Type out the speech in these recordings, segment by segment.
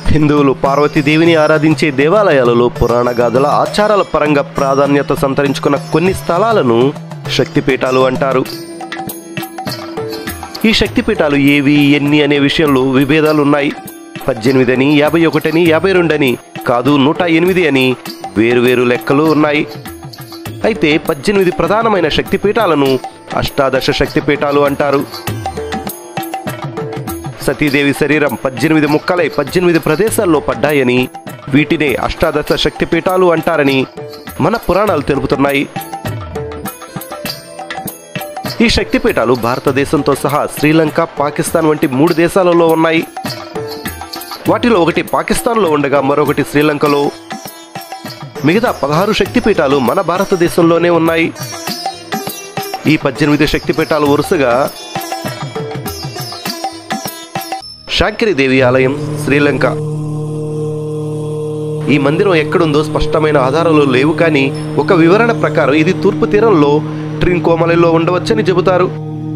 హిందువులు పార్వతీదేవిని ఆరాధించే దేవాలయాలలో పురాణ గాథల ఆచారాల పరంగా ప్రాధాన్యత సంతరించుకున్న కొన్ని స్థలాలను శక్తిపీఠాలు అంటారు ఈ శక్తిపీఠాలు ఏవి ఎన్ని అనే విషయంలో విభేదాలు ఉన్నాయి పద్దెనిమిది అని యాభై ఒకటని యాభై రెండని కాదు నూట ఎనిమిది అని వేరువేరు లెక్కలు ఉన్నాయి అయితే పద్దెనిమిది ప్రధానమైన శక్తిపీఠాలను అష్టాదశ శక్తిపీఠాలు అంటారు సతీదేవి శరీరం పద్దెనిమిది ముక్కలై పద్దెనిమిది ప్రదేశాల్లో పడ్డాయని వీటినే అష్టాదశ శక్తిపీఠాలు అంటారని మన పురాణాలు తెలుపుతున్నాయి ఈ శక్తిపీఠాలు భారతదేశంతో సహా శ్రీలంక పాకిస్తాన్ వంటి మూడు దేశాలలో ఉన్నాయి వాటిలో ఒకటి పాకిస్తాన్లో ఉండగా మరొకటి శ్రీలంకలో మిగతా పదహారు శక్తిపీఠాలు మన భారతదేశంలోనే ఉన్నాయి ఈ పద్దెనిమిది శక్తిపీఠాలు వరుసగా శాంకరిదేవి ఆలయం శ్రీలంక ఈ మందిరం ఎక్కడుందో స్పష్టమైన ఆధారాలు లేవు కానీ ఒక వివరణ ప్రకారం ఇది తూర్పు తీరంలో ట్రింకోమలలో ఉండవచ్చని చెబుతారు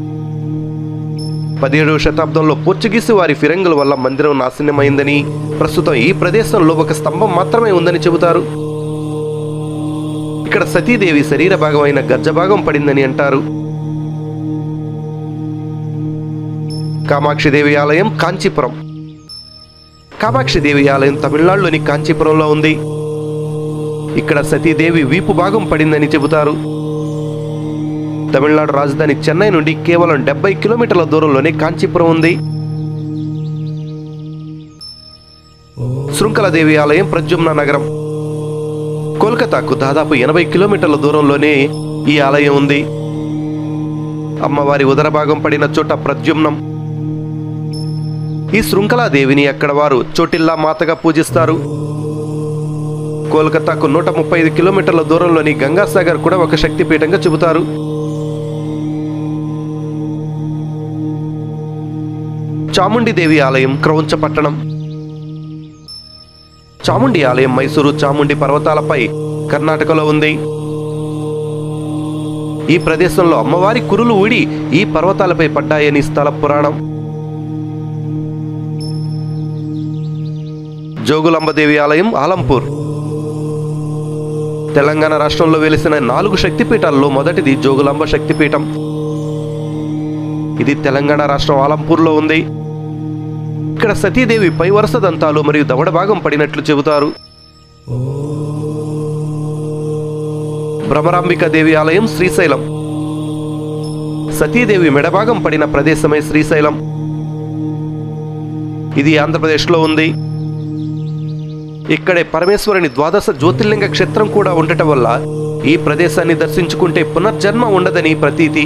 పదిహేడవ శతాబ్దంలో పోర్చుగీసు వారి ఫిరంగుల వల్ల మందిరం నాశనమైందని ప్రస్తుతం ఈ ప్రదేశంలో ఒక స్తంభం మాత్రమే ఉందని చెబుతారు ఇక్కడ సతీదేవి శరీర భాగమైన గర్జభాగం పడిందని అంటారు కామాక్షిదేవి ఆలయం కాంచీపురం కామాక్షిదేవి ఆలయం తమిళనాడులోని కాంచీపురంలో ఉంది ఇక్కడ సతీదేవి వీపు భాగం పడిందని చెబుతారు తమిళనాడు రాజధాని చెన్నై నుండి కేవలం డెబ్బై కిలోమీటర్ల దూరంలోనే కాంచీపురం ఉంది శృంఖలదేవి ఆలయం ప్రద్యుమ్న నగరం కోల్కతాకు దాదాపు ఎనభై కిలోమీటర్ల దూరంలోనే ఈ ఆలయం ఉంది అమ్మవారి ఉదర భాగం పడిన చోట ప్రద్యుమ్నం ఈ శృంఖలాదేవిని అక్కడ వారు చోటిల్లా మాతగా పూజిస్తారు కోల్కతాకు నూట ముప్పై ఐదు కిలోమీటర్ల దూరంలోని గంగాసాగర్ కూడా ఒక శక్తిపీఠంగా చెబుతారు చాముండిదేవి ఆలయం క్రౌంచ పట్టణం చాముండి ఆలయం మైసూరు చాముండి పర్వతాలపై కర్ణాటకలో ఉంది ఈ ప్రదేశంలో అమ్మవారి కురులు ఊడి ఈ పర్వతాలపై పడ్డాయని స్థల పురాణం జోగులాంబదేవి ఆలయం ఆలంపూర్ తెలంగాణ రాష్ట్రంలో వెలిసిన నాలుగు శక్తిపీఠాల్లో మొదటిది జోగులాంబ శక్తిపీఠం ఇది తెలంగాణ రాష్ట్రం ఆలంపూర్లో ఉంది ఇక్కడ సతీదేవి పై వరుస దంతాలు మరియు దవడ భాగం పడినట్లు చెబుతారు భ్రమరాంబిక దేవి ఆలయం శ్రీశైలం సతీదేవి మెడభాగం పడిన ప్రదేశమే శ్రీశైలం ఇది ఆంధ్రప్రదేశ్లో ఉంది ఇక్కడే పరమేశ్వరుని ద్వాదశ జ్యోతిర్లింగ క్షేత్రం కూడా ఉండటం వల్ల ఈ ప్రదేశాన్ని దర్శించుకుంటే పునర్జన్మ ఉండదని ప్రతీతి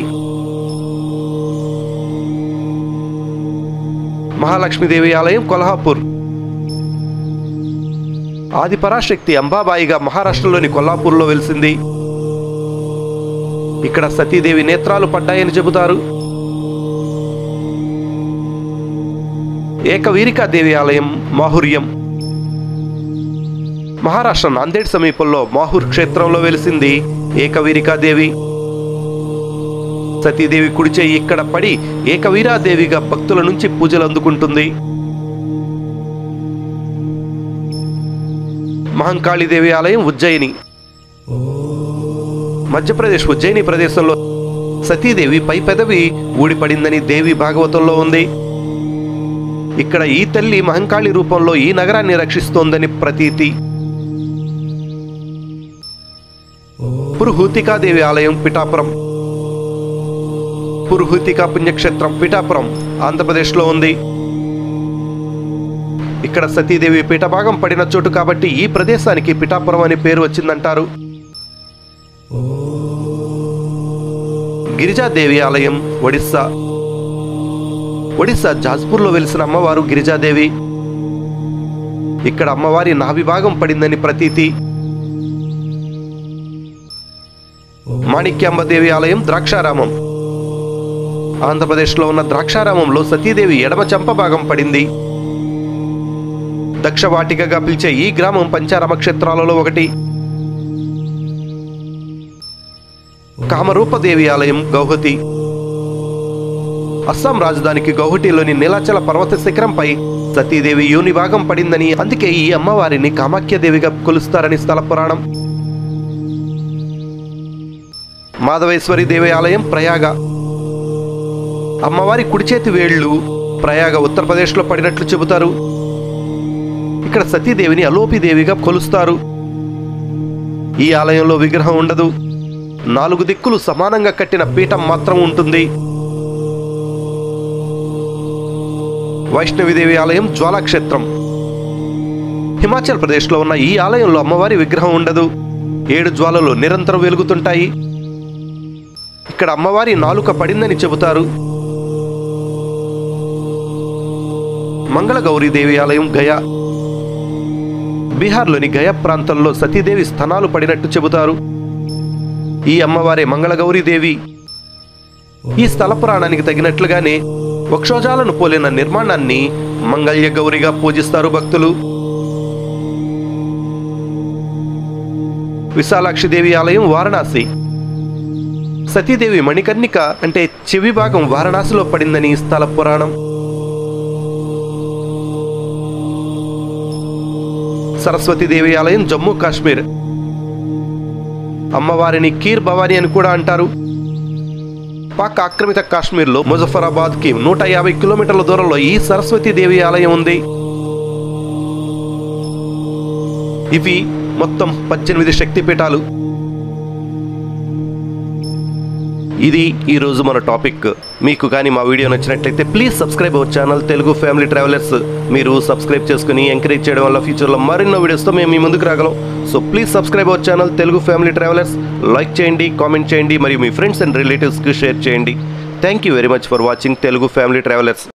మహాలక్ష్మీదేవి ఆలయం కొల్హాపూర్ ఆది పరాశక్తి అంబాబాయిగా మహారాష్ట్రలోని కొల్లాపూర్లో వెలిసింది ఇక్కడ సతీదేవి నేత్రాలు పడ్డాయని చెబుతారు ఏకవీరికాదేవి ఆలయం మాహుర్యం మహారాష్ట్ర నాందేడ్ సమీపంలో మాహూర్ క్షేత్రంలో వెలిసింది ఏకవీరికాదేవి సతీదేవి కుడిచే ఇక్కడ పడి ఏకవీరాదేవిగా భక్తుల నుంచి పూజలు అందుకుంటుంది మహంకాళిదేవి ఆలయం ఉజ్జయిని మధ్యప్రదేశ్ ఉజ్జయిని ప్రదేశంలో సతీదేవి పై పెదవి ఊడిపడిందని దేవి భాగవతంలో ఉంది ఇక్కడ ఈ తల్లి మహంకాళి రూపంలో ఈ నగరాన్ని రక్షిస్తోందని ప్రతీతి పురుహూతికాదేవి ఆలయం పిఠాపురం పురుహూతికా పుణ్యక్షేత్రం పిఠాపురం ఆంధ్రప్రదేశ్లో ఉంది ఇక్కడ సతీదేవి పీఠభాగం పడిన చోటు కాబట్టి ఈ ప్రదేశానికి పిఠాపురం అని పేరు వచ్చిందంటారు గిరిజాదేవి ఆలయం ఒడిస్సా ఒడిస్సా జాజ్పూర్లో వెలిసిన అమ్మవారు గిరిజాదేవి ఇక్కడ అమ్మవారి నాభిభాగం పడిందని ప్రతీతి మాణిక్యాంబదేవి ఆలయం ద్రాక్షారామం ఆంధ్రప్రదేశ్లో ఉన్న ద్రాక్షారామంలో సతీదేవి ఎడమ చెంప భాగం పడింది దక్షవాటికగా పిలిచే ఈ గ్రామం పంచారామ క్షేత్రాలలో ఒకటి కామరూపదేవి ఆలయం గౌహతి అస్సాం రాజధానికి గౌహటిలోని నీలాచల పర్వత శిఖరంపై సతీదేవి యోని భాగం పడిందని అందుకే ఈ అమ్మవారిని కామాఖ్యదేవిగా కొలుస్తారని స్థల పురాణం మాధవేశ్వరి దేవి ఆలయం ప్రయాగ అమ్మవారి కుడి చేతి వేళ్లు ప్రయాగ ఉత్తరప్రదేశ్లో పడినట్లు చెబుతారు ఇక్కడ సతీదేవిని అలోపిదేవిగా కొలుస్తారు ఈ ఆలయంలో విగ్రహం ఉండదు నాలుగు దిక్కులు సమానంగా కట్టిన పీఠం మాత్రం ఉంటుంది వైష్ణవిదేవి ఆలయం జ్వాలాక్షేత్రం హిమాచల్ ప్రదేశ్లో ఉన్న ఈ ఆలయంలో అమ్మవారి విగ్రహం ఉండదు ఏడు జ్వాలలు నిరంతరం వెలుగుతుంటాయి ఇక్కడ అమ్మవారి నాలుక పడిందని చెబుతారు మంగళగౌరీదేవి ఆలయం గయా బీహార్లోని గయా ప్రాంతంలో సతీదేవి స్థనాలు పడినట్టు చెబుతారు ఈ అమ్మవారే మంగళగౌరీదేవి ఈ స్థల పురాణానికి తగినట్లుగానే వక్షోజాలను పోలిన నిర్మాణాన్ని మంగళ్య గౌరిగా పూజిస్తారు భక్తులు విశాలాక్షిదేవి ఆలయం వారణాసి సతీదేవి మణికర్ణిక అంటే చెవి భాగం వారణాసిలో పడిందని ఈ స్థల పురాణం సరస్వతీదేవి ఆలయం జమ్మూ కాశ్మీర్ అమ్మవారిని కీర్ భవాని అని కూడా అంటారు పాక్ ఆక్రమిత కాశ్మీర్లో ముజఫరాబాద్ కి నూట యాభై కిలోమీటర్ల దూరంలో ఈ సరస్వతీదేవి ఆలయం ఉంది ఇవి మొత్తం పద్దెనిమిది శక్తిపీఠాలు ఇది ఈ రోజు మన టాపిక్ మీకు కానీ మా వీడియో నచ్చినట్లయితే please subscribe our channel Telugu family travellers మీరు సబ్స్క్రైబ్ చేసుకుని ఎంకరేజ్ చేయడం వల్ల ఫ్యూచర్లో మరెన్నో వీడియోస్తో మేము మీ ముందుకు రాగలం so please subscribe our channel Telugu family travellers like చేయండి కామెంట్ చేయండి మరియు మీ ఫ్రెండ్స్ అండ్ రిలేటివ్స్కి షేర్ చేయండి thank you very much for watching Telugu family travellers